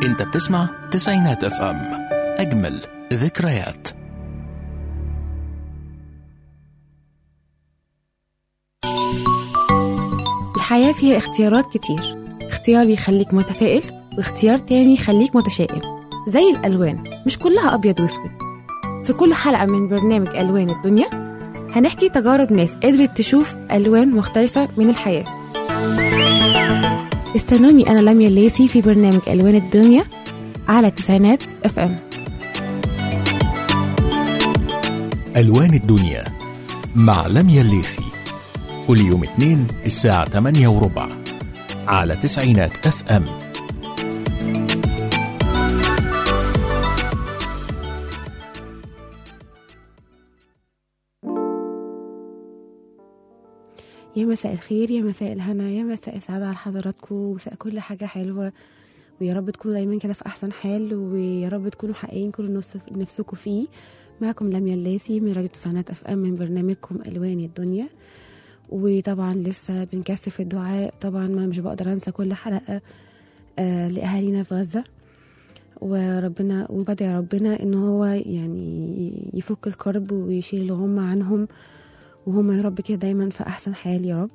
انت بتسمع تسعينات اف ام اجمل ذكريات الحياة فيها اختيارات كتير اختيار يخليك متفائل واختيار تاني يخليك متشائم زي الألوان مش كلها أبيض وأسود في كل حلقة من برنامج ألوان الدنيا هنحكي تجارب ناس قدرت تشوف ألوان مختلفة من الحياة استنوني أنا لميا الليسي في برنامج ألوان الدنيا على التسعينات اف ام ألوان الدنيا مع لميا الليثي كل يوم اثنين الساعة 8 وربع على تسعينات اف ام يا مساء الخير يا مساء الهنا يا مساء السعادة على حضراتكم ومساء كل حاجة حلوة ويا رب تكونوا دايما كده في أحسن حال ويا رب تكونوا محققين كل نفس- نفسكم فيه معكم لميا الليثي من راديو تسعينات اف ام من برنامجكم ألوان الدنيا وطبعا لسه بنكثف الدعاء طبعا ما مش بقدر انسى كل حلقة آه لأهالينا في غزة وربنا وبدعي ربنا ان هو يعني يفك الكرب ويشيل الغمة عنهم وهم يا رب كده دايما في احسن حال يا رب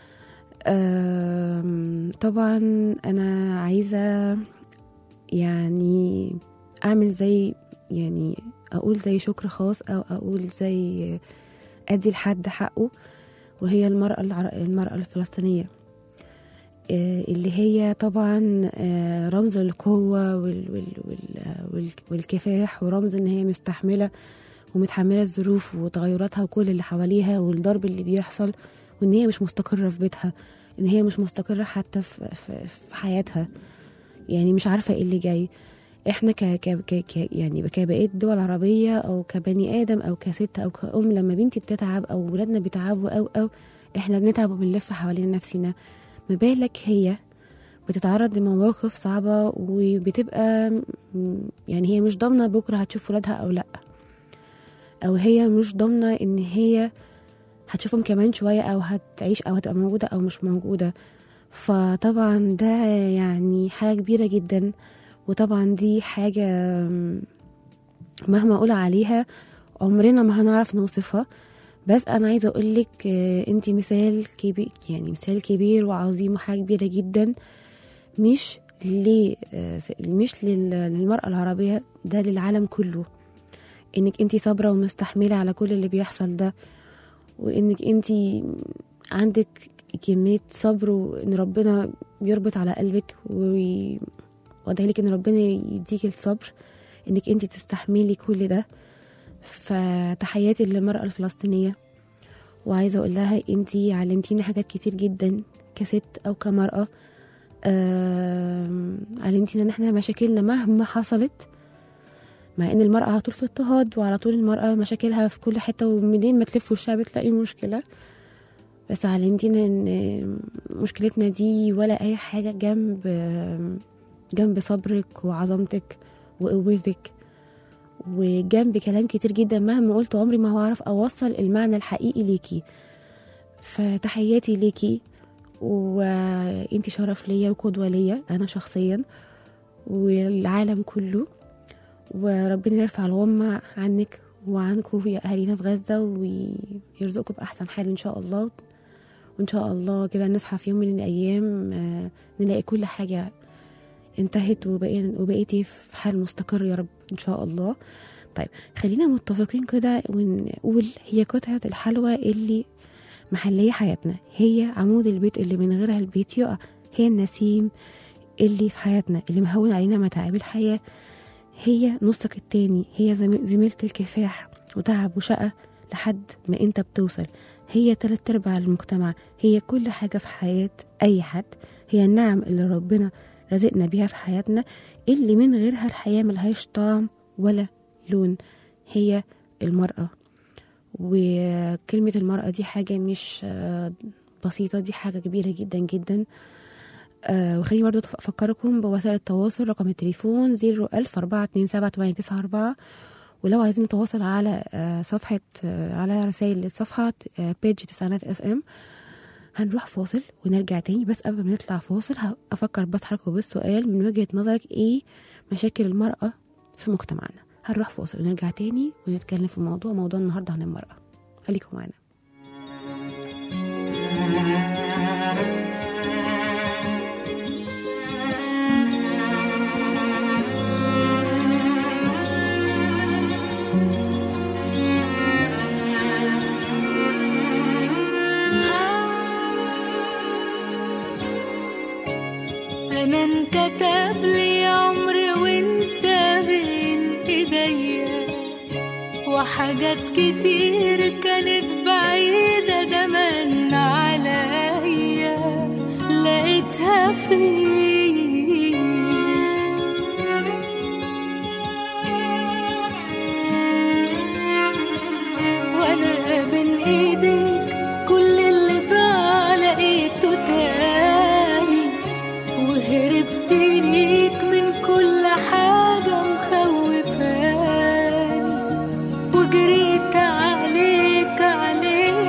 آم، طبعا انا عايزه يعني اعمل زي يعني اقول زي شكر خاص او اقول زي ادي لحد حقه وهي المراه العر... المراه الفلسطينيه آه، اللي هي طبعا آه، رمز القوه وال... وال... وال... وال... والكفاح ورمز ان هي مستحمله ومتحمله الظروف وتغيراتها وكل اللي حواليها والضرب اللي بيحصل وان هي مش مستقره في بيتها ان هي مش مستقره حتى في, في, في حياتها يعني مش عارفه ايه اللي جاي احنا ك, ك, ك, ك يعني كبقيه دول عربيه او كبني ادم او كست او كأم لما بنتي بتتعب او ولادنا بيتعبوا او او احنا بنتعب وبنلف حوالين نفسنا ما بالك هي بتتعرض لمواقف صعبة وبتبقى م- يعني هي مش ضامنة بكرة هتشوف ولادها أو لأ أو هي مش ضامنة إن هي هتشوفهم كمان شوية أو هتعيش أو هتبقى موجودة أو مش موجودة فطبعا ده يعني حاجة كبيرة جدا وطبعا دي حاجة م- مهما أقول عليها عمرنا ما هنعرف نوصفها بس أنا عايزة أقولك آه، أنتي مثال كبير يعني مثال كبير وعظيم وحاجة كبيرة جدا مش ل آه، مش لل- للمرأة العربية ده للعالم كله انك انتي صابرة ومستحملة على كل اللي بيحصل ده وانك انتي عندك كمية صبر وان ربنا بيربط على قلبك وي- وادعي لك ان ربنا يديك الصبر انك انتي تستحملي كل ده فتحياتي للمرأة الفلسطينية وعايزة اقول لها انتي علمتيني حاجات كتير جدا كست او كمرأة آم، علمتينا ان احنا مشاكلنا مهما حصلت مع ان المرأة على طول في اضطهاد وعلى طول المرأة مشاكلها في كل حتة ومنين ما تلف وشها بتلاقي مشكلة بس علمتينا ان مشكلتنا دي ولا اي حاجة جنب جنب صبرك وعظمتك وقوتك وجنب كلام كتير جدا مهما قلت عمري ما هعرف اوصل المعنى الحقيقي ليكي فتحياتي ليكي وانتي شرف ليا وقدوة ليا انا شخصيا والعالم كله وربنا يرفع الغمة عنك وعنكم يا أهالينا في غزة ويرزقكم بأحسن حال إن شاء الله وإن شاء الله كده نصحى في يوم من الأيام آه، نلاقي كل حاجة انتهت وبقينا وبقيتي في حال مستقر يا رب إن شاء الله طيب خلينا متفقين كده ونقول هي قطعة الحلوى اللي محلية حياتنا هي عمود البيت اللي من غيرها البيت يقع هي النسيم اللي في حياتنا اللي مهون علينا متاعب الحياة هي نصك التاني هي زم- زميلة الكفاح وتعب وشقة لحد ما انت بتوصل هي تلات ارباع المجتمع هي كل حاجة في حياة اي حد هي النعم اللي ربنا رزقنا بيها في حياتنا اللي من غيرها الحياة ملهاش طعم ولا لون هي المرأة وكلمة المرأة دي حاجة مش آه، بسيطة دي حاجة كبيرة جدا جدا آه وخليني برضو أف- أفكركم بوسائل التواصل رقم التليفون زيرو ألف أربعة اتنين سبعة تمانية تسعة أربعة ولو عايزين نتواصل على آه صفحة آه على رسائل الصفحة آه بيج تسعينات اف ام هنروح فاصل ونرجع تاني بس قبل ما نطلع فاصل ه- افكر بس حضراتكم بالسؤال من وجهة نظرك ايه مشاكل المرأة في مجتمعنا هنروح فاصل ونرجع تاني ونتكلم في موضوع موضوع النهارده عن المرأة خليكم معانا انا انكتب لي عمري وانت بين ايديا وحاجات كتير كانت بعيدة زمان عليا لقيتها فيك وانا بين ايديك كل اللي ضاع لقيته تاني وهربت ليك من كل حاجة مخوفاني وجريت عليك عليك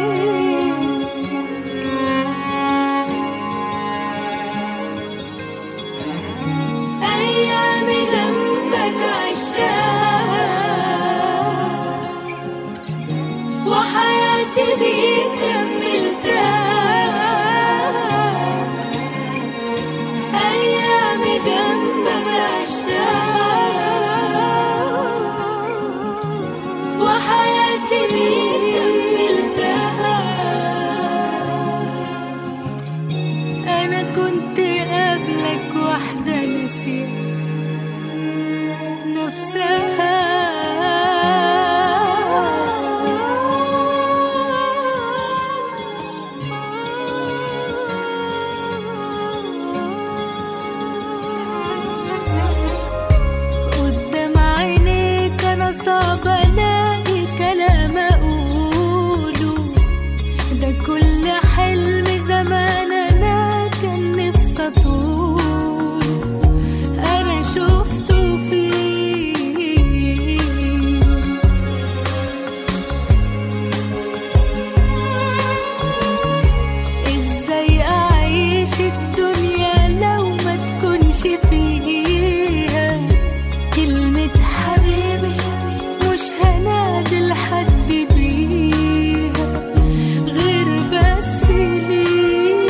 أيامي جنبك عشتها وحياتي بيك كملتها أيامي جنبك عشتها وحياتي بيك كملتها أنا كنت قبلك واحدة نسيت نفسها قدام عينيك أنا صعب ألاقي كلام أقوله ده كل حلم زمان أنا كان نفسي أطول أنا شفته فيك ازاي اعيش الدنيا لو ما تكونش فيها كلمة حبيبي مش هنادي لحد بيها غير بس ليك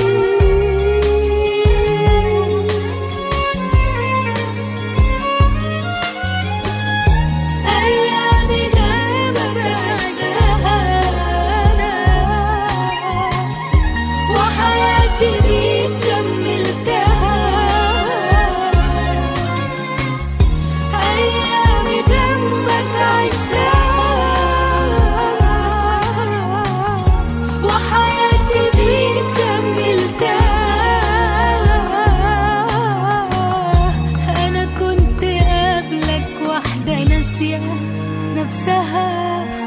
أيامي جنبك عشتها أنا وحياتي بيك كملتها أيامي جنبك عشتها وحياتي بيك كملتها أنا كنت قبلك واحدة ناسية نفسها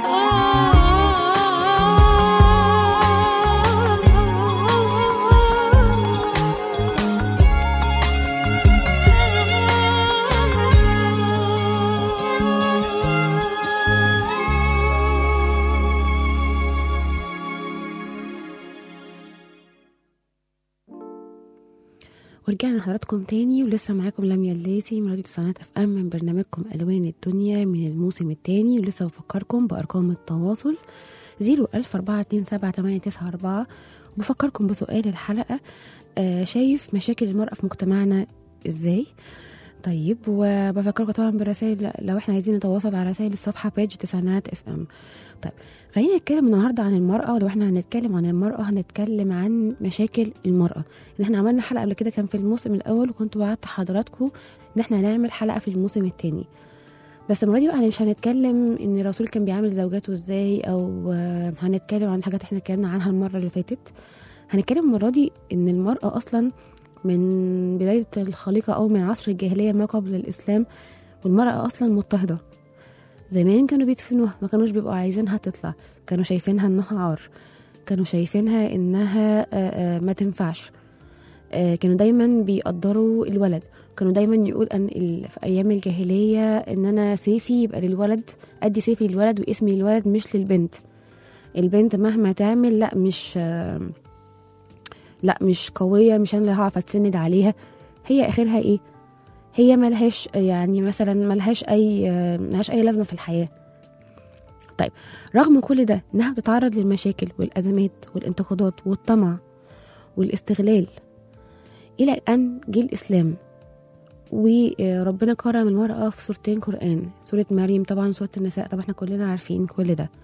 ورجعنا لحضراتكم تاني ولسه معاكم لميا الليثي من راديو تسعينات اف ام من برنامجكم الوان الدنيا من الموسم التاني ولسه بفكركم بارقام التواصل زيرو ألف أربعة اتنين سبعة تمانية تسعة أربعة وبفكركم بسؤال الحلقة آه شايف مشاكل المرأة في مجتمعنا ازاي طيب وبفكركم طبعا برسائل لو احنا عايزين نتواصل على رسائل الصفحة بيج تسعينات اف ام طيب خلينا نتكلم النهارده عن المرأة ولو احنا هنتكلم عن المرأة هنتكلم عن مشاكل المرأة ان احنا عملنا حلقة قبل كده كان في الموسم الأول وكنت وعدت حضراتكم ان احنا هنعمل حلقة في الموسم التاني بس المرة دي بقى مش هنتكلم ان الرسول كان بيعامل زوجاته ازاي او آه، هنتكلم عن حاجات احنا اتكلمنا عنها المرة اللي فاتت هنتكلم المرة دي ان المرأة اصلا من بداية الخليقة او من عصر الجاهلية ما قبل الاسلام والمرأة اصلا مضطهدة زمان كانوا بيدفنوها ما كانوش بيبقوا عايزينها تطلع كانوا شايفينها انها عار كانوا شايفينها انها آه، آه، ما تنفعش آه، كانوا دايما بيقدروا الولد كانوا دايما يقول ان ال- في ايام الجاهليه ان انا سيفي يبقى للولد ادي سيفي للولد واسمي للولد مش للبنت البنت مهما تعمل لا مش آه، لا مش قويه مش انا اللي هعرف اتسند عليها هي اخرها ايه هي ملهاش يعني مثلا ملهاش اي ملهاش اي لازمه في الحياه طيب رغم كل ده انها بتتعرض للمشاكل والازمات والانتقادات والطمع والاستغلال الى ان جه الاسلام وربنا كرم المرأة في سورتين قرآن سورة مريم طبعا سورة النساء طبعا احنا كلنا عارفين كل ده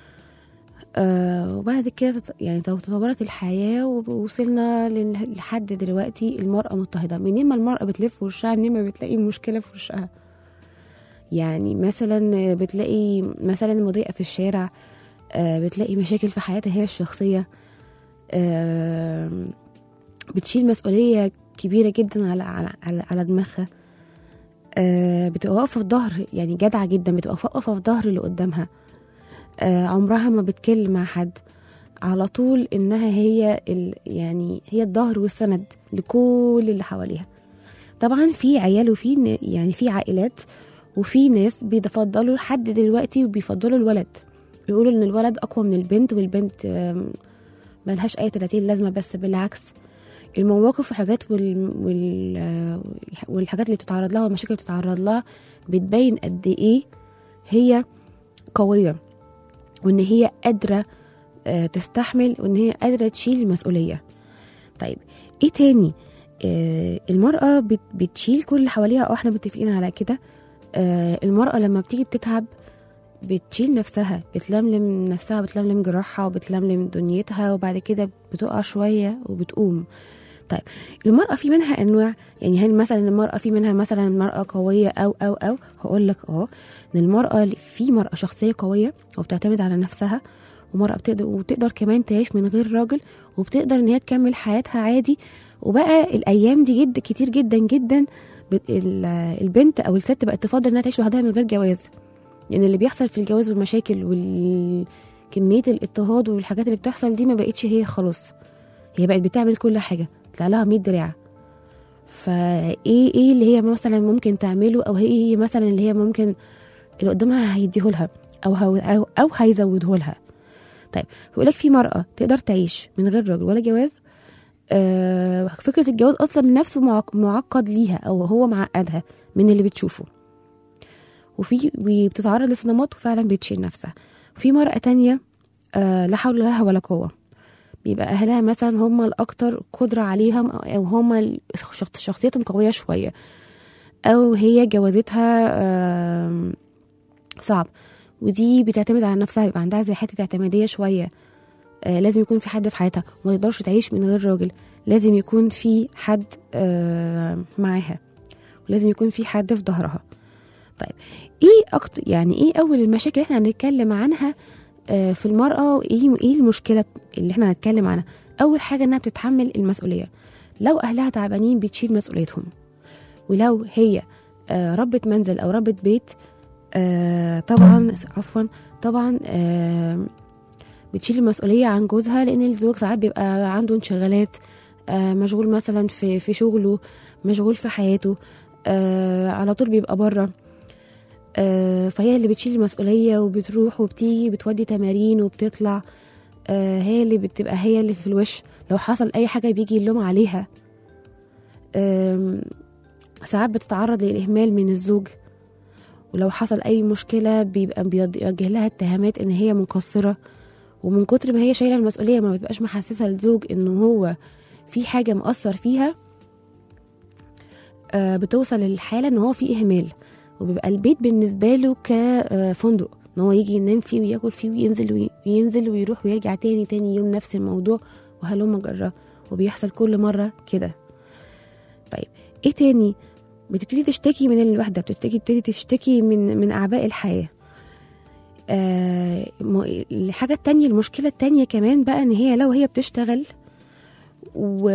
آه وبعد كده تط- يعني تطورت الحياة ووصلنا لل- لحد دلوقتي المرأة مضطهدة منين ما المرأة بتلف في وشها منين ما بتلاقي مشكلة في وشها يعني مثلا بتلاقي مثلا مضايقة في الشارع آه بتلاقي مشاكل في حياتها هي الشخصية آه بتشيل مسؤولية كبيرة جدا على على على, على دماغها آه بتبقى واقفة في ظهر يعني جدعة جدا بتبقى واقفة في ظهر اللي قدامها آه عمرها ما بتكل مع حد على طول انها هي ال يعني هي الظهر والسند لكل اللي حواليها طبعا في عيال وفي ن- يعني في عائلات وفي ناس بيفضلوا لحد دلوقتي وبيفضلوا الولد بيقولوا ان الولد اقوى من البنت والبنت آم، ملهاش اي 30 لازمه بس بالعكس المواقف والحاجات وال... وال... آه، والحاجات اللي بتتعرض لها والمشاكل اللي بتتعرض لها بتبين قد ايه هي قويه وان هي قادره آه، تستحمل وان هي قادره تشيل المسؤوليه طيب ايه تاني آه المرأة بت- بتشيل كل اللي حواليها اه احنا متفقين على كده آه المرأة لما بتيجي بتتعب بتشيل نفسها بتلملم نفسها بتلملم جراحها وبتلملم دنيتها وبعد كده بتقع شوية وبتقوم طيب المرأة في منها أنواع يعني هل مثلا المرأة في منها مثلا مرأة قوية أو أو أو هقول لك اه إن المرأة في مرأة شخصية قوية وبتعتمد على نفسها ومرأة بتقدر وتقدر كمان تعيش من غير راجل وبتقدر إن هي تكمل حياتها عادي وبقى الأيام دي جد كتير جدا جدا بت- ال- البنت أو الست بقت تفضل إنها تعيش لوحدها من غير جواز يعني اللي بيحصل في الجواز والمشاكل وكمية الاضطهاد والحاجات اللي بتحصل دي ما بقتش هي خلاص هي بقت بتعمل كل حاجة طلع لها 100 دراع فايه ايه اللي هي مثلا ممكن تعمله او هي هي مثلا اللي هي ممكن اللي قدامها هيديهولها او هو او, أو هيزوده لها طيب بيقول لك في مرأة تقدر تعيش من غير راجل ولا جواز آه فكرة الجواز أصلا من نفسه معق- معقد ليها أو هو معقدها من اللي بتشوفه وفي وبتتعرض لصدمات وفعلا بتشيل نفسها في مرأة تانية آه لا حول لها ولا قوة بيبقى أهلها مثلا هم الأكتر قدرة عليهم أو هم ال- شخص- شخصيتهم قوية شوية أو هي جوازتها آم، صعب ودي بتعتمد على نفسها بيبقى عندها زي حتة اعتمادية شوية آه لازم يكون في حد في حياتها وما تقدرش تعيش من غير راجل لازم يكون في حد آه معاها ولازم يكون في حد في ظهرها طيب ايه اكتر يعني ايه اول المشاكل اللي احنا هنتكلم عنها آه في المرأة وايه ايه المشكلة اللي احنا هنتكلم عنها اول حاجة انها بتتحمل المسؤولية لو اهلها تعبانين بتشيل مسؤوليتهم ولو هي آه ربة منزل او ربة بيت آه طبعا عفوا طبعا آه بتشيل المسؤولية عن جوزها لأن الزوج ساعات بيبقى عنده انشغالات آه مشغول مثلا في في شغله مشغول في حياته آه على طول بيبقى بره آه فهي اللي بتشيل المسؤولية وبتروح وبتيجي بتودي تمارين وبتطلع آه هي اللي بتبقى هي اللي في الوش لو حصل أي حاجة بيجي اللوم عليها آم، ساعات بتتعرض للإهمال من الزوج ولو حصل أي مشكلة بيبقى بيوجه لها اتهامات إن هي مقصرة ومن كتر ما هي شايلة المسؤولية ما بتبقاش محسسة الزوج إنه هو في حاجة مأثر فيها آه، بتوصل للحالة إن هو في إهمال وبيبقى البيت بالنسبة له كفندق إن هو يجي ينام فيه وياكل فيه وينزل وي- وينزل ويروح ويرجع تاني تاني يوم نفس الموضوع وهلم جرة وبيحصل كل مرة كده طيب ايه تاني بتبتدي تشتكي من الوحدة بتبتدي بتبتدي تشتكي من من أعباء الحياة آه م- الحاجة التانية المشكلة التانية كمان بقى إن هي لو هي بتشتغل و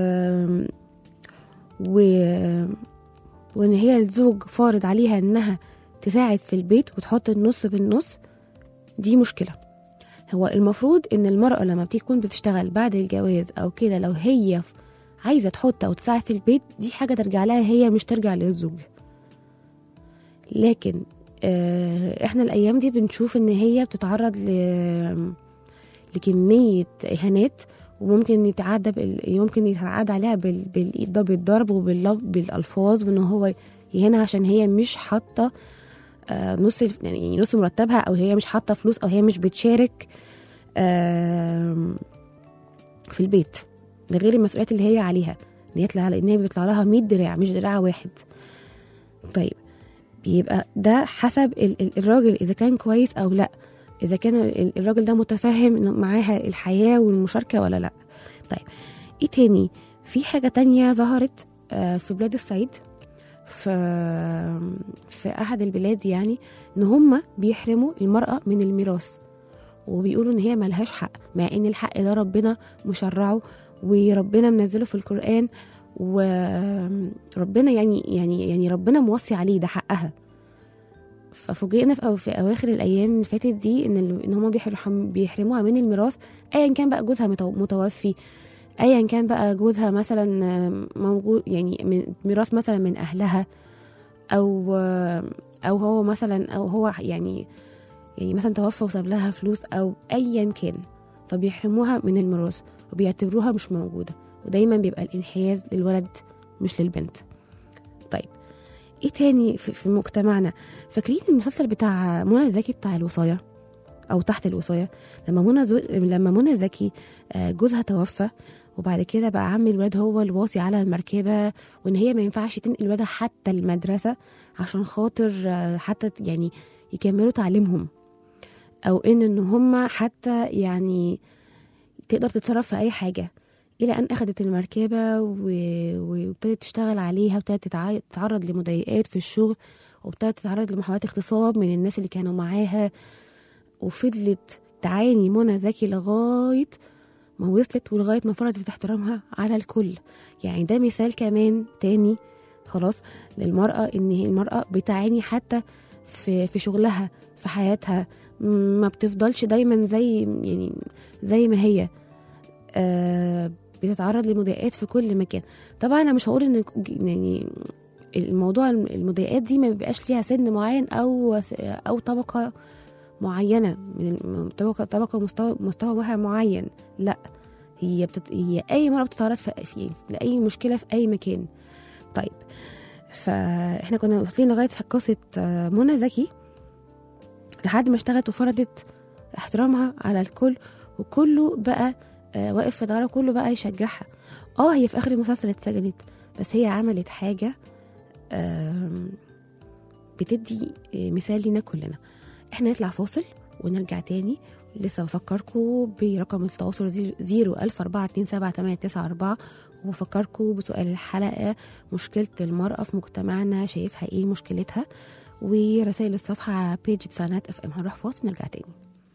و وإن هي الزوج فارض عليها إنها تساعد في البيت وتحط النص بالنص دي مشكلة هو المفروض إن المرأة لما بتكون بتشتغل بعد الجواز أو كده لو هي عايزة تحط أو تساعد في البيت دي حاجة ترجع لها هي مش ترجع للزوج لكن آه، احنا الايام دي بنشوف ان هي بتتعرض ل... لكميه اهانات وممكن يتعدى بال... يمكن يتعدى عليها بال... بال... بالضرب وباللف... بالالفاظ وان هو يهينها عشان هي مش حاطه آه، نص يعني نص مرتبها او هي مش حاطه فلوس او هي مش بتشارك آم، في البيت ده غير المسؤوليات اللي هي عليها ان هي يطلع ان هي بيطلع لها 100 دراع مش دراع واحد طيب بيبقى ده حسب ال- ال- الراجل اذا كان كويس او لا اذا كان ال- الراجل ده متفهم إنه معاها الحياه والمشاركه ولا لا طيب ايه تاني في حاجه تانية ظهرت آه، في بلاد الصعيد في في احد البلاد يعني ان هم بيحرموا المراه من الميراث وبيقولوا ان هي ملهاش حق مع ان الحق ده ربنا مشرعه وربنا منزله في القران وربنا يعني يعني يعني ربنا موصي عليه ده حقها ففوجئنا في, أو في اواخر الايام اللي فاتت دي ان ال- ان هم بيحرم بيحرموها من الميراث ايا كان بقى جوزها متو- متوفي ايا كان بقى جوزها مثلا موجود يعني من ميراث مثلا من اهلها او او هو مثلا او هو يعني يعني مثلا توفى وساب لها فلوس او ايا كان فبيحرموها من الميراث وبيعتبروها مش موجوده ودايما بيبقى الانحياز للولد مش للبنت طيب ايه تاني في, في مجتمعنا فاكرين المسلسل بتاع منى زكي بتاع الوصايه او تحت الوصايه لما منى زو... لما منى زكي آه، جوزها توفى وبعد كده بقى عم الولاد هو الواصي على المركبه وان هي ما ينفعش تنقل ولادها حتى المدرسه عشان خاطر آه، حتى يعني يكملوا تعليمهم او ان ان هم حتى يعني تقدر تتصرف في اي حاجه الى ان اخذت المركبه و- وابتدت تشتغل عليها وابتدت تتع- تتعرض لمضايقات في الشغل وابتدت تتعرض لمحاولات اغتصاب من الناس اللي كانوا معاها وفضلت تعاني منى زكي لغايه ما وصلت ولغايه ما فرضت احترامها على الكل يعني ده مثال كمان تاني خلاص للمراه ان هي المراه بتعاني حتى في في شغلها في حياتها م- ما بتفضلش دايما زي يعني زي ما هي آه بتتعرض لمضايقات في كل مكان طبعا انا مش هقول ان يعني الموضوع المضايقات دي ما بيبقاش ليها سن معين او او طبقه معينه من الم- طبقه طبقه مستوى مستوى واحد معين لا هي بتت... هي اي مره بتتعرض في... في لاي مشكله في اي مكان طيب فاحنا كنا واصلين لغايه في قصه آه، منى زكي لحد ما اشتغلت وفرضت احترامها على الكل وكله بقى آه، واقف في ظهرها كله بقى يشجعها اه هي في اخر المسلسل اتسجنت بس هي عملت حاجه آم، بتدي آه، مثال لينا كلنا احنا نطلع فاصل ونرجع تاني لسه بفكركم برقم التواصل زيرو ألف أربعة اتنين سبعة تمانية تسعة أربعة وبفكركم بسؤال الحلقة مشكلة المرأة في مجتمعنا شايفها ايه مشكلتها ورسائل الصفحة على بيج تسعينات اف ام هنروح فاصل ونرجع تاني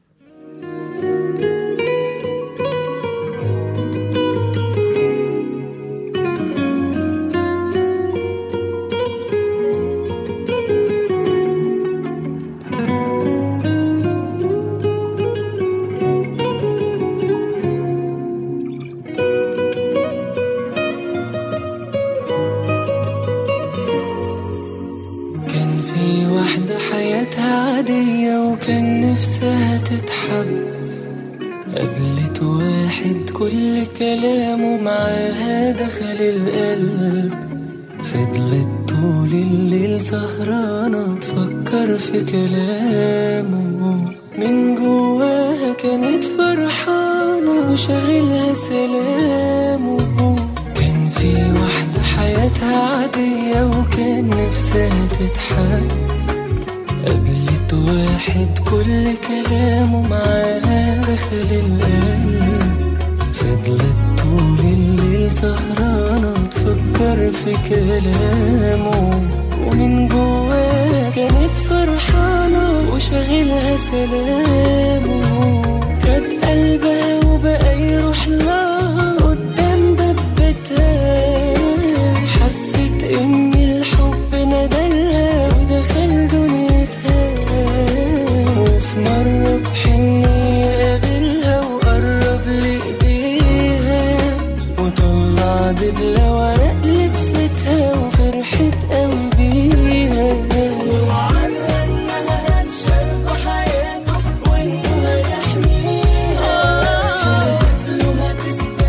كان في واحدة حياتها عادية وكان نفسها تتحب قابلت واحد كل كلامه معاها دخل القلب فضلت طول الليل سهرانة تفكر في كلامه من جواها كانت فرحانة وشاغلها سلامه كان في واحدة حياتها عادية وكان نفسها تتحب قابلت واحد كل كلامه معاها دخل القلب فضلت طول الليل سهرانة تفكر في كلامه ومن جواها كانت فرحانة وشاغلها سلامه خد قلبها وبقى يروح لها قدام باب بيتها حست ان الحب ندلها ودخل دنيتها وفي مرة بحنية قابلها وقرب لإيديها وطلع دبلة ورق لبستها وفرحت قوي بيها ووعدها انها هتشاركه حياته وانه هيحميها حلفت له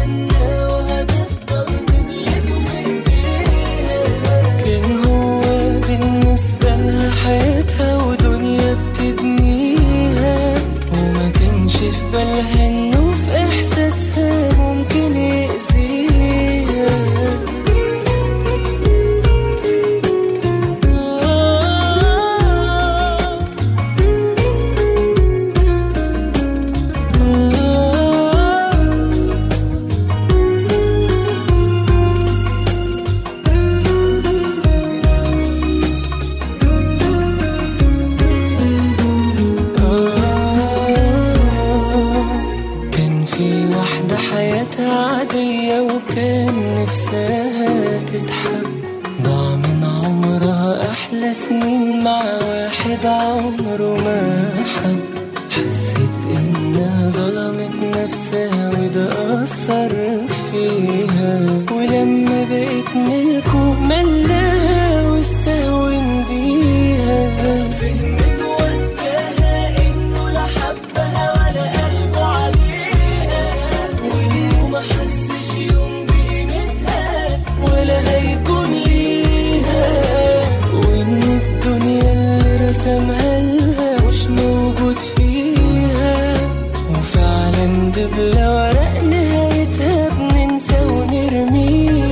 نفسها تتحب ضاع من عمرها أحلى سنين مع واحد عمره ما حب حست إنها ظلمت نفسها وده أثر فيها ولما بقت ملكه ملاها واستهون بيها فهمت وقتها إنه لا حبها ولا قلبه عليها وإنه ما حسش يوم بقيمتها ولا هيكون ليها وإن الدنيا اللي رسمها لها مش موجود فيها وفعلا دبلة ورق نهايتها بننسى ونرميها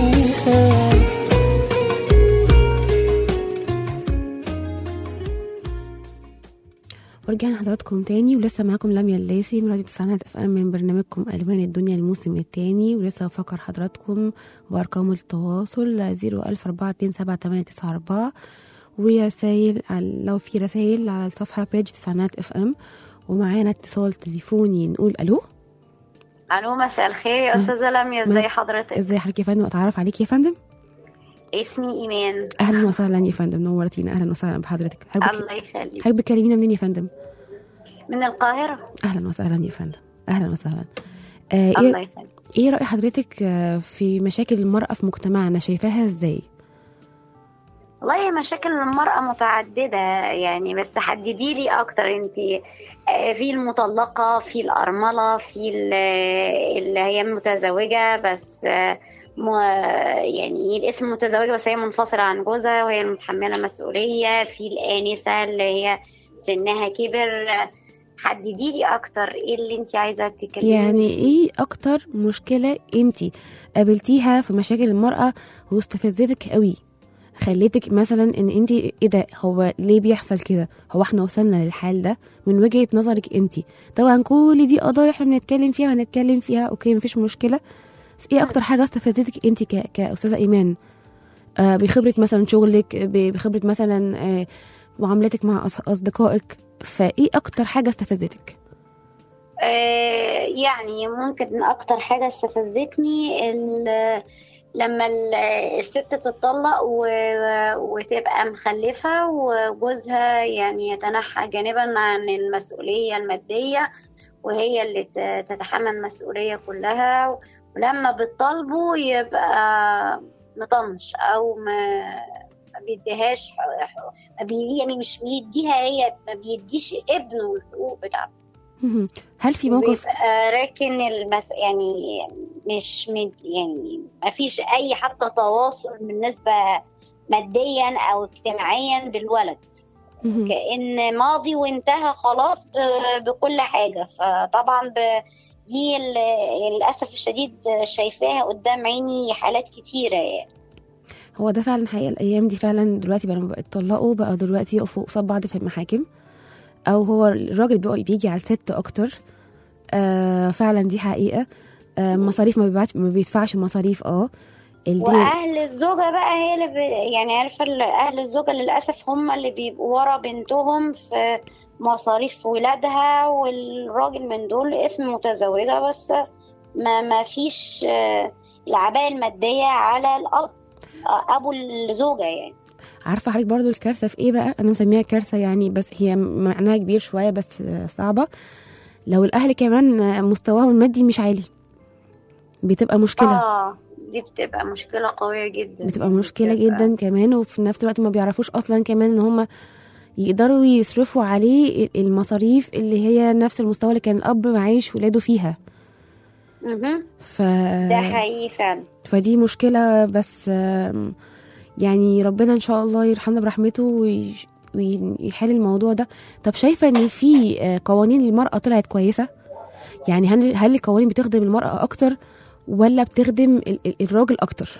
ورجعنا حضراتكم تاني ولسه معاكم لميا الليسي من راديو تسعينات اف ام من برنامجكم الوان الدنيا الموسم التاني ولسه بفكر حضراتكم بارقام التواصل 010427894 ورسايل على- لو في رسايل على الصفحه بيج تسعينات اف ام ومعانا اتصال تليفوني نقول الو الو مساء الخير يا استاذه لميا ازي مس- حضرتك ازي حضرتك يا فندم اتعرف عليك يا فندم اسمي ايمان اهلا وسهلا يا فندم نورتينا اهلا وسهلا بحضرتك حضرتك الله يخليك حضرتك بتكلمينا منين يا فندم من القاهره اهلا وسهلا يا فندم اهلا وسهلا آه الله ايه يخليك ايه راي حضرتك آه، في مشاكل المراه في مجتمعنا شايفاها ازاي والله مشاكل المرأة متعددة يعني بس حددي لي أكتر أنت في المطلقة في الأرملة في ال- اللي هي متزوجة بس آه، م- يعني الاسم متزوجة بس هي منفصلة عن جوزها وهي المتحملة مسؤولية في الآنسة اللي هي سنها كبر حددي لي أكتر إيه اللي أنت عايزة تتكلمي يعني فيه. ايه اكتر مشكله انت قابلتيها في مشاكل المراه واستفزتك قوي خليتك مثلا ان انت ايه ده هو ليه بيحصل كده هو احنا وصلنا للحال ده من وجهه نظرك انت طبعا كل دي قضايا احنا بنتكلم فيها وهنتكلم فيها اوكي مفيش مشكله بس ايه اكتر حاجه استفزتك انت ك... كاستاذه ايمان آه بخبره مثلا شغلك ب- بخبره مثلا آه معاملتك مع أص- اصدقائك فايه اكتر حاجه استفزتك آه، يعني ممكن اكتر حاجه استفزتني ال- لما ال- الست تتطلق و- وتبقى مخلفه وجوزها يعني يتنحى جانبا عن المسؤوليه الماديه وهي اللي ت- تتحمل المسؤوليه كلها ولما بتطالبه يبقى مطنش او ما ما بيديهاش ما بي يعني مش بيديها هي ما بيديش ابنه الحقوق بتاعته مهم. هل في موقف بيبقى راكن المس... يعني مش مد... يعني ما فيش اي حتى تواصل بالنسبه ماديا او اجتماعيا بالولد مهم. كان ماضي وانتهى خلاص ب... بكل حاجه فطبعا ب... دي ال- للاسف الشديد شايفاها قدام عيني حالات كتيره يعني هو ده فعلا حقيقة الأيام دي فعلا دلوقتي بقى لما اتطلقوا بقى دلوقتي يقفوا قصاد بعض في المحاكم أو هو الراجل بيقى بيجي على الست أكتر آه فعلا دي حقيقة آه مصاريف ما بيبعتش ما بيدفعش مصاريف اه الدين واهل الزوجه بقى هي اللي ب... يعني عارفه ال- اهل الزوجه للاسف هم اللي بيبقوا ورا بنتهم في مصاريف ولادها والراجل من دول اسم متزوجه بس ما ما فيش آه، العباءه الماديه على الاب آه، ابو الزوجه يعني عارفة حضرتك برضو الكارثة في ايه بقى أنا مسميها كارثة يعني بس هي معناها كبير شوية بس آه، صعبة لو الأهل كمان آه، مستواهم المادي مش عالي بتبقى مشكلة اه دي بتبقى مشكله قويه جدا بتبقى مشكلة بتبقى- جدا كمان وفي نفس الوقت ما بيعرفوش أصلا كمان إن هما يقدروا يصرفوا عليه المصاريف اللي هي نفس المستوى اللي كان الأب معيش ولاده فيها مهم. ف... ده حقيقي فعلا فدي مشكلة بس آم، يعني ربنا إن شاء الله يرحمنا برحمته ويش- ويحل الموضوع ده طب شايفة إن في آه، قوانين للمرأة طلعت كويسة يعني هل هل القوانين بتخدم المرأة أكتر ولا بتخدم ال- ال- الراجل أكتر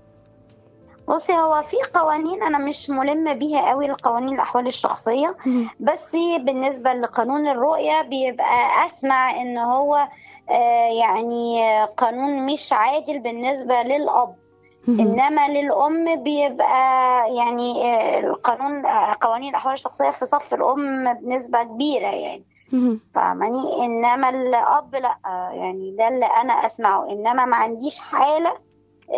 بصي هو في قوانين انا مش ملمه بيها قوي القوانين الاحوال الشخصيه بس بالنسبه لقانون الرؤيه بيبقى اسمع ان هو آه، يعني قانون مش عادل بالنسبه للاب انما للام بيبقى يعني آه، القانون آه، قوانين الاحوال الشخصيه في صف الام بنسبه كبيره يعني فاهماني انما الاب لا آه، يعني ده اللي انا اسمعه انما ما عنديش حاله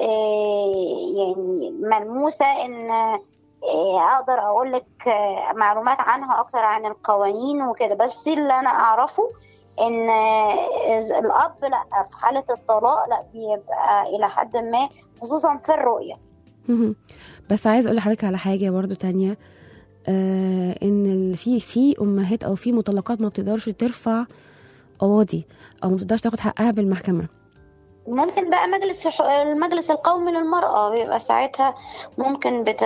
يعني ملموسة ان آه، اقدر اقول لك آه، معلومات عنها اكتر عن القوانين وكده بس اللي انا اعرفه ان آه، الاب لا في حالة الطلاق لا بيبقى الى حد ما خصوصا في الرؤية مهم. بس عايز اقول لحضرتك على حاجه برضو تانية آه ان ال- في في امهات او في مطلقات ما بتقدرش ترفع قواضي او ما بتقدرش تاخد حقها بالمحكمه ممكن بقى مجلس المجلس القومي للمرأة بيبقى ساعتها ممكن بت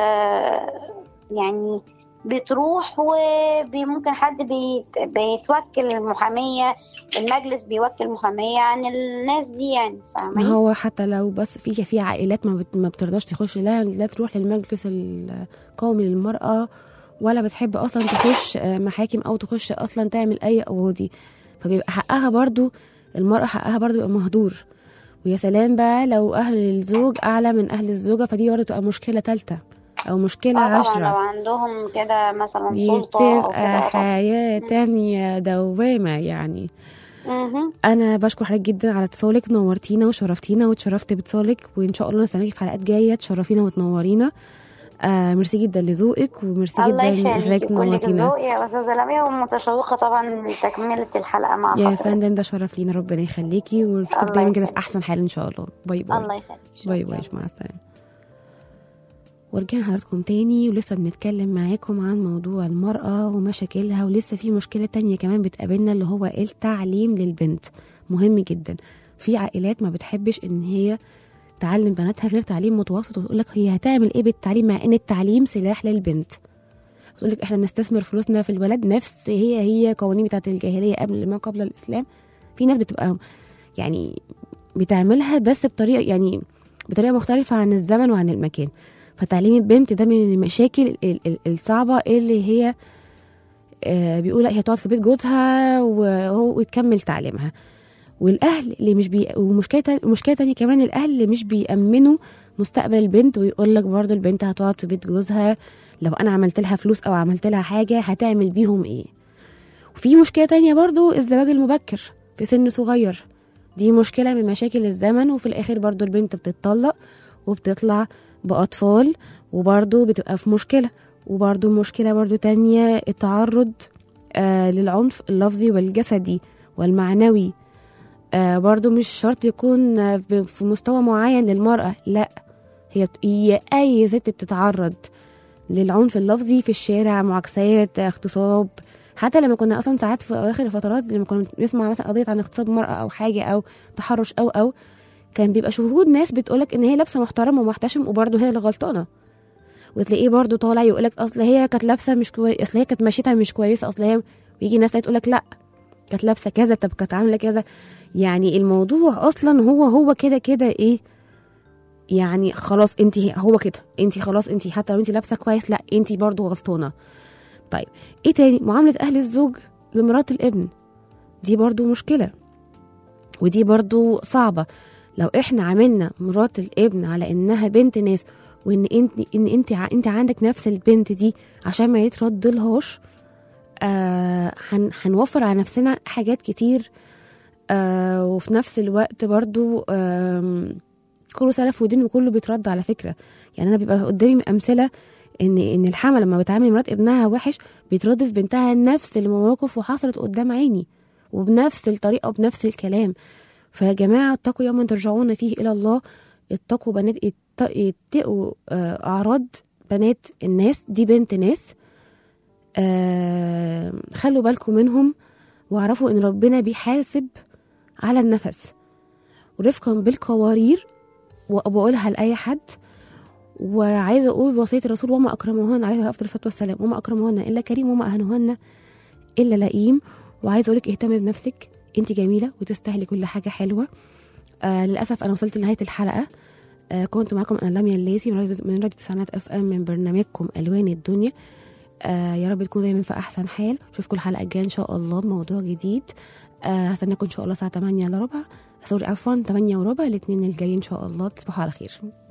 يعني بتروح وممكن حد بيت... بيتوكل المحامية المجلس بيوكل محامية عن الناس دي يعني ما فاهمين هو حتى لو بس في في عائلات ما, بت ما بترضاش تخش لا لا تروح للمجلس القومي للمرأة ولا بتحب اصلا تخش آه، محاكم او تخش اصلا تعمل اي قواضي فبيبقى حقها برضو المرأة حقها برضو بيبقى مهدور ويا سلام بقى لو اهل الزوج اعلى من اهل الزوجة فدي برضو تبقى مشكلة تالتة او مشكلة اه طبعا عشرة لو عندهم كده مثلا دي سلطة أو بتبقى كده طبعا حياة تانية دوامة يعني مهم. انا بشكر حضرتك جدا على اتصالك نورتينا وشرفتينا واتشرفت باتصالك وان شاء الله نستناكي في حلقات جايه تشرفينا وتنورينا آه ميرسي جدا لذوقك وميرسي الله جدا يخليكي حضرتك كلك نورتينا ذوق يا أستاذة لميا ومتشوقة طبعا لتكملة الحلقة مع يا حضرتك فندم ده شرف لينا ربنا يخليكي ونشوفك الله دايما كده في يخليك. احسن حال ان شاء الله باي باي الله يخليك باي باي مع السلامه ورجعنا حضراتكم تاني ولسه بنتكلم معاكم عن موضوع المرأة ومشاكلها ولسه في مشكلة تانية كمان بتقابلنا اللي هو التعليم للبنت مهم جدا في عائلات ما بتحبش ان هي تعلم بناتها غير تعليم متوسط وتقول لك هي هتعمل ايه بالتعليم مع ان التعليم سلاح للبنت تقول لك احنا نستثمر فلوسنا في الولد نفس هي هي قوانين بتاعت الجاهلية قبل ما قبل الاسلام في ناس بتبقى يعني بتعملها بس بطريقة يعني بطريقة مختلفة عن الزمن وعن المكان فتعليم البنت ده من المشاكل ال- ال- الصعبة اللي هي آه، بيقول لا هي تقعد في بيت جوزها وهو وتكمل تعليمها والاهل اللي مش بي ومشكله تانية- مشكله تانية كمان الاهل اللي مش بيأمنوا مستقبل البنت ويقول لك برضو البنت هتقعد في بيت جوزها لو انا عملت لها فلوس او عملت لها حاجه هتعمل بيهم ايه وفي مشكله تانية برضو الزواج المبكر في سن صغير دي مشكله من مشاكل الزمن وفي الاخر برضو البنت بتتطلق وبتطلع بأطفال وبرضو بتبقى في مشكلة وبرضو مشكلة برضو تانية التعرض آه للعنف اللفظي والجسدي والمعنوي آه برضو مش شرط يكون آه، ب- في مستوى معين للمرأة لا هي, بت... هي أي ست بتتعرض للعنف اللفظي في الشارع معاكسات اغتصاب حتى لما كنا اصلا ساعات في اواخر الفترات لما كنا نسمع مثلا قضيه عن اغتصاب مرأة او حاجه او تحرش او او كان بيبقى شهود ناس بتقولك ان هي لابسه محترم ومحتشم وبرضه هي اللي غلطانه وتلاقيه برضه طالع يقولك اصل هي كانت لابسه مش كويس اصل هي كانت مشيتها مش كويسه اصل هي ويجي ناس تقولك لا كانت لابسه كذا طب كانت عامله كذا يعني الموضوع اصلا هو هو كده كده ايه يعني خلاص انت هو كده انت خلاص انت حتى لو انت لابسه كويس لا انت برضه غلطانه طيب ايه تاني معامله اهل الزوج لمرات الابن دي برضه مشكله ودي برضه صعبه لو احنا عملنا مرات الابن على انها بنت ناس وان انت ان انت ع- انت عندك نفس البنت دي عشان ما يترد لهاش آه هن هنوفر على نفسنا حاجات كتير آه وفي نفس الوقت برضو آم، كله سلف ودين وكله بيترد على فكره يعني انا بيبقى قدامي امثله ان ان الحما لما بتعامل مرات ابنها وحش بيترد في بنتها نفس المواقف وحصلت قدام عيني وبنفس الطريقه وبنفس الكلام فيا جماعه اتقوا يوما ترجعون فيه الى الله اتقوا بنات ات- اتقوا آه، اعراض بنات الناس دي بنت ناس آه، خلوا بالكم منهم واعرفوا ان ربنا بيحاسب على النفس ورفقا بالقوارير وبقولها لاي حد وعايزه اقول وصيه الرسول وما اكرمهن عليه افضل الصلاه والسلام وما اكرمهن الا كريم وما اهنهن الا لئيم وعايزه اقولك اهتمي بنفسك انت جميله وتستاهلي كل حاجه حلوه آه للاسف انا وصلت لنهايه الحلقه آه كنت معاكم انا لميا الليثي من راديو من راديو تسعينات اف ام من برنامجكم الوان الدنيا آه يا رب تكونوا دايما في احسن حال اشوفكم الحلقه الجايه ان شاء الله بموضوع جديد آه هستناكم ان شاء الله الساعه 8 الا ربع سوري عفوا 8 وربع الاثنين الجاي ان شاء الله تصبحوا على خير